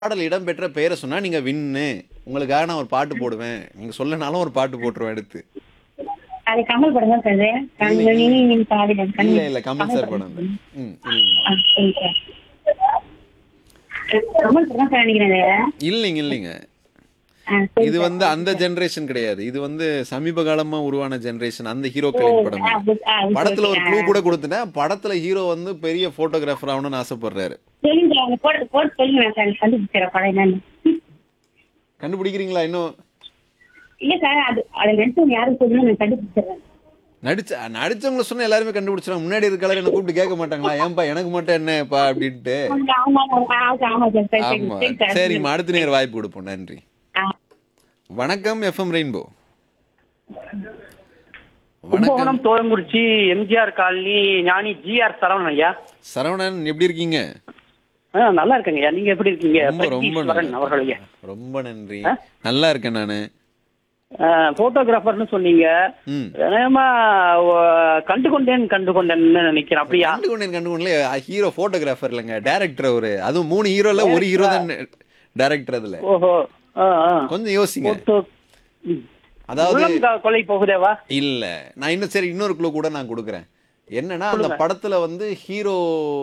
பாடல் இடம்பெற்ற பெயரை சொன்னா நீங்க வின்னு உங்களுக்காக நான் ஒரு பாட்டு போடுவேன் நீங்க சொல்லனாலும் ஒரு பாட்டு போட்டுருவேன் எடுத்து அது கமல் படம் தான் சார் கண்மணி நின் காதலன் கண் இல்ல இல்ல கமல் சார் படம் தான். ம் இல்லைங்க ஆ, சரி சார் கமல் படம் தான் சார் நினைக்கிறேன் இது. இல்லைங்க இல்லைங்க ஆ, சரி இது சார். வந்து அந்த ஜெனரேஷன் கிடையாது இது வந்து சமீப காலமா உருவான ஜெனரேஷன் அந்த ஹீரோக்களின் படம் ஆ, இது. அது- ஆ, அது படத்துல ஒரு சரி. க்ளூ கூட கொடுத்துட்டேன் படத்துல ஹீரோ வந்து பெரிய போட்டோகிராஃபர் ஆகணும்னு ஆசைப்படுறாரு சரிங்க சார் அந்த போட்டு போட்டு சொல்லுங்க நான் சார் கண்டுபிடிச்சிடறேன் படம் என்னன்னு கண்டுபிடிக்கிறீங்களா இன்னும் இல்ல சார் அது அதை நடிச்சவங்க யாரும் சொல்லுங்க நான் கண்டுபிடிச்சிடுறேன் நடிச்ச நடிச்சவங்கள சொன்னா எல்லாருமே கண்டுபிடிச்சிடும் முன்னாடி இருக்கலாம் என்ன கூப்பிட்டு கேட்க மாட்டாங்களா ஏன்பா எனக்கு மட்டும் என்னப்பா அப்படின்ட்டு ஆமா ஆமா ஆமா ஆமா சார் சரி சரி ஆமா சரி சார் சரிம்மா அடுத்த நேரம் வாய்ப்பு கொடுப்போம் நன்றி ஆ. வணக்கம் எஃப்எம் ரெயின்போ வணக்கம் Kumbakonam Thoyankurichi MGR colony Gnani GR Saravanan ஐயா சரவணன் எப்படி இருக்கீங்க ஆ, நல்லா இருக்கேங்க ஐயா நீங்க எப்படி இருக்கீங்க ரொம்ப ரொம்ப பிரகதீஸ்வரன் நல்லா அவர்கள் ஐயா ரொம்ப நன்றி நல்லா இருக்கேன் நானு போட்டோகிராஃபர்னு சொன்னீங்க ம் நிஜமா கண்டு கொண்டேன் கண்டு கொண்டேன்னு நினைக்கிறேன் அப்படியா கண்டு கொண்டேன் கண்டு கொண்டே ஹீரோ போட்டோகிராஃபர் இல்லைங்க டேரக்டர் அவரு அதுவும் மூணு ஹீரோல ஒரு ஹீரோ தான் டேரக்டர் அதுல ஓஹோ ஆ, ஆ. கொஞ்சம் யோசிங்க போட்டோ ம். அதாவது உள்ளம் க- கொலை போகுதேவா இல்ல நான் இன்னும் சரி இன்னொரு க்ளூ கூட நான் கொடுக்குறேன் என்னன்னா அந்த படத்துல வந்து ஹீரோ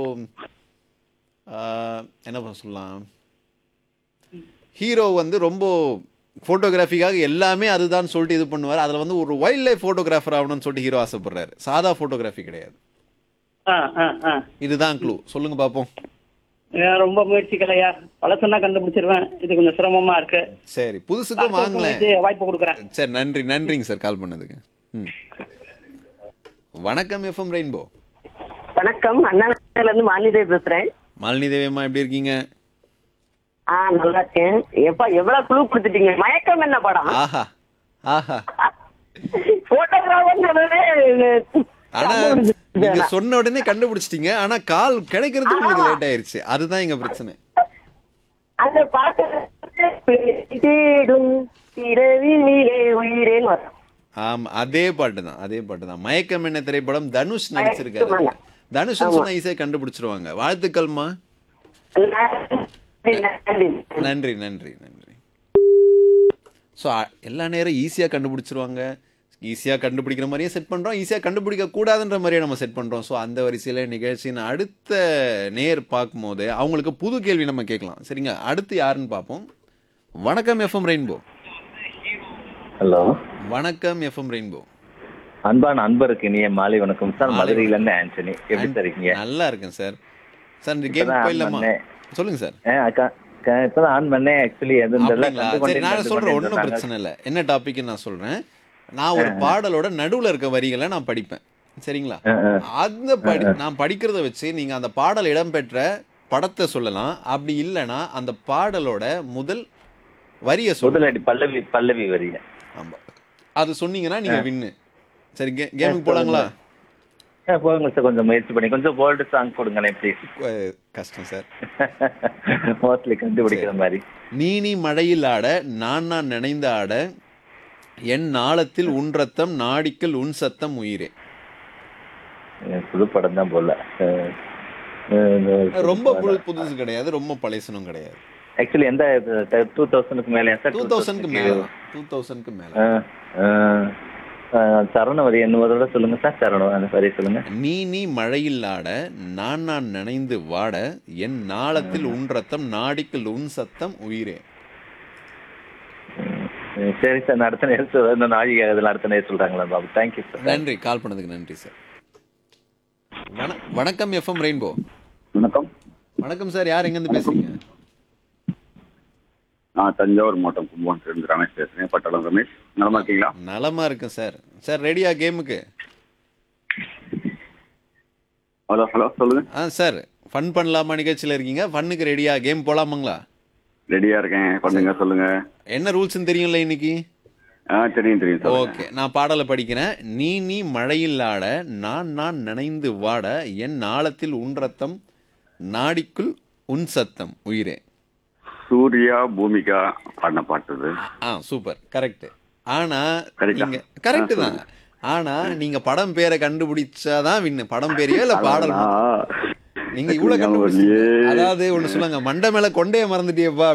என்ன பண்ண சொல்லலாம் ஹீரோ வந்து ரொம்ப ஃபோட்டோகிராஃபிக்காக எல்லாமே அதுதான் சொல்லிட்டு இது பண்ணுவார் அதில் வந்து ஒரு வைல்ட் லைஃப் ஃபோட்டோகிராஃபர் ஆகணும்னு சொல்லிட்டு ஹீரோ ஆசைப்படுறாரு சாதா ஃபோட்டோகிராஃபி கிடையாது ஆ, ஆ, ஆ. இதுதான் க்ளூ சொல்லுங்க பார்ப்போம் ஏன் ரொம்ப முயற்சிக்கலையா பழசன்னா கண்டுபிடிச்சிருவேன் இது கொஞ்சம் சிரமமா இருக்கு சரி புதுசுக்கும் வாங்கலேன் இது வாய்ப்பு கொடுக்குறேன் சரி நன்றி நன்றிங்க சார் கால் பண்ணதுக்கு ம் வணக்கம் எஃப்எம் ரெயின்போ வணக்கம் அண்ணாநகர்ல இருந்து மாலிதேவி பேசுறேன் மாலினி தேவியம்மா எப்படி இருக்கீங்க ஆ நல்லா இருக்கேன் எப்பா எவ்வளவு குழு கொடுத்துட்டீங்க மயக்கம் என்ன படம் ஆஹா ஆஹா போட்டோகிராஃபர் ஆனா நீங்க சொன்ன உடனே கண்டுபிடிச்சிட்டீங்க ஆனா கால் கிடைக்கிறது உங்களுக்கு லேட் ஆயிருச்சு அதுதான் எங்க பிரச்சனை அந்த பாட்டு தேடும் இரவிலே உயிரேன்னு வரும் ஆமா அதே பாட்டு தான் அதே பாட்டு தான் மயக்கம் என்ன திரைப்படம் தனுஷ் நடிச்சிருக்காரு மயக்கம் என்ன. தனுஷ் சொன்னா ஈஸியா கண்டுபிடிச்சிருவாங்க வாழ்த்துக்கள்மா நன்றி நன்றி நன்றி ஸோ எல்லா நேரம் ஈஸியாக கண்டுபிடிச்சிருவாங்க ஈஸியாக கண்டுபிடிக்கிற மாதிரியே செட் பண்ணுறோம் ஈஸியாக கண்டுபிடிக்க கூடாதுன்ற மாதிரியே நம்ம செட் பண்ணுறோம் ஸோ அந்த வரிசையில் நிகழ்ச்சியின் அடுத்த நேர் பார்க்கும்போது அவங்களுக்கு புது கேள்வி நம்ம கேட்கலாம் சரிங்க அடுத்து யாருன்னு பார்ப்போம் வணக்கம் எஃப்எம் ரெயின்போ ஹலோ வணக்கம் எஃப்எம் ரெயின்போ அன்பான அன்பருக்கு இனிய மாலை வணக்கம் சார் மாலை மதுரையில இருந்து ஆண்டனி எப்படி சார் இருக்கீங்க நல்லா இருக்கேன் சார் சார் இந்த கேம் இப்பதான் போயிடலாமா பண்ணேன். சொல்லுங்க சார் ஆ, அக்கா அக்கா, இப்பதான் ஆன் பண்ணேன் ஆக்சுவலி எது அப்படிங்களா சரி நான் சொல்றேன் ஒன்றும் பிரச்சனை இல்லை என்ன டாபிக் நான் சொல்றேன் நான் ஒரு பாடலோட நடுவுல இருக்க வரிகளை நான் படிப்பேன் சரிங்களா அந்த படி நான் படிக்கிறத வச்சு நீங்க அந்த பாடல் இடம்பெற்ற படத்தை சொல்லலாம் அப்படி இல்லைன்னா அந்த பாடலோட முதல் வரியை சொல்லலாம் முதலடி பல்லவி பல்லவி வரிய ஆமா அது சொன்னீங்கன்னா நீங்க வின்னு சரி கே கேமுக்கு போலாங்களா போதுங்க சார் கொஞ்சம் முயற்சி பண்ணி கொஞ்சம் போல்டு சாங் கொடுங்களேன் ப்ளீஸ் அஹ், கஷ்டம் சார் மோஸ்ட்லி கண்டுபிடிக்கிற மாதிரி நீ நீ மழையில் ஆட நான் நான் நினைந்த ஆட என் நாளத்தில் உன் ரத்தம் நாடிக்கல் உன் சத்தம் உயிரே அஹ், புது படம் தான் போல ரொம்ப புது புதுசு கிடையாது ரொம்ப பழைசனும் கிடையாது ஆக்சுவலி எந்த டூ தௌசண்ட்க்கு மேலே சார் டூ தௌசண்ட்க்கு மேல டூ தௌசண்ட்க்கு மேல சரண வரி என்னவதோட சொல்லுங்க சார் சரணம் அந்த வரி சொல்லுங்க நீ நீ மழையில் ஆட நான் நான் நினைந்து வாட என் நாளத்தில் உன் ரத்தம் நாடிக்கல் உன் சத்தம் உயிரே ம், சரி சார் நான் அடுத்த நேரம் சொல்றேன் இந்த நாழிகை அதில் அடுத்த நேரம் சொல்றாங்களா பாபு தேங்க்யூ சார் நன்றி கால் பண்ணதுக்கு நன்றி சார் வண- வணக்கம் எஃப்எம் ரெயின்போ வணக்கம் வணக்கம் சார் யார் எங்கேருந்து பேசுறீங்க நான் தஞ்சாவூர் மாவட்டம் கும்பகோணத்திலிருந்து ரமேஷ் பேசுறேன் பட்டாளம் ரமேஷ் நலமா இருக்கீங்களா நலமா இருக்கேன் சார் சார் ரெடியா கேமுக்கு ஹலோ ஹலோ சொல்லுங்க ஆ சார் ஃபன் பண்ணலாமா நிகழ்ச்சியில் இருக்கீங்க ஃபன்னுக்கு ரெடியா கேம் போலாமாங்களா ரெடியா இருக்கேன் பண்ணுங்க சொல்லுங்க என்ன ரூல்ஸ்னு தெரியும்ல இன்னைக்கு ஆ தெரியும் தெரியும் சொல்லுங்க ஓகே நான் பாடலை படிக்கிறேன் நீ நீ மழையில் ஆட நான் நான் நினைந்து வாட என் நாளத்தில் உன் ரத்தம் நாடிக்குள் உன் சத்தம் உயிரே சூர்யா பூமிகா பாடின பாட்டு இது ஆ சூப்பர் கரெக்ட் ஆனா Correct ஆ? நீங்க கரெக்ட் ஆ, தான் ஆனா நீங்க படம் பேரை கண்டுபிடிச்சாதான் வின்னு படம் பேரையோ இல்ல பாடல் அதான். நீங்க இவ்வளவு ஞாபகம் கண்டுபிடிச்சீங்க இல்லையே. அதாவது ஒண்ணு சொல்லுங்க மண்டை மேல கொண்டைய மறந்துட்டியப்பா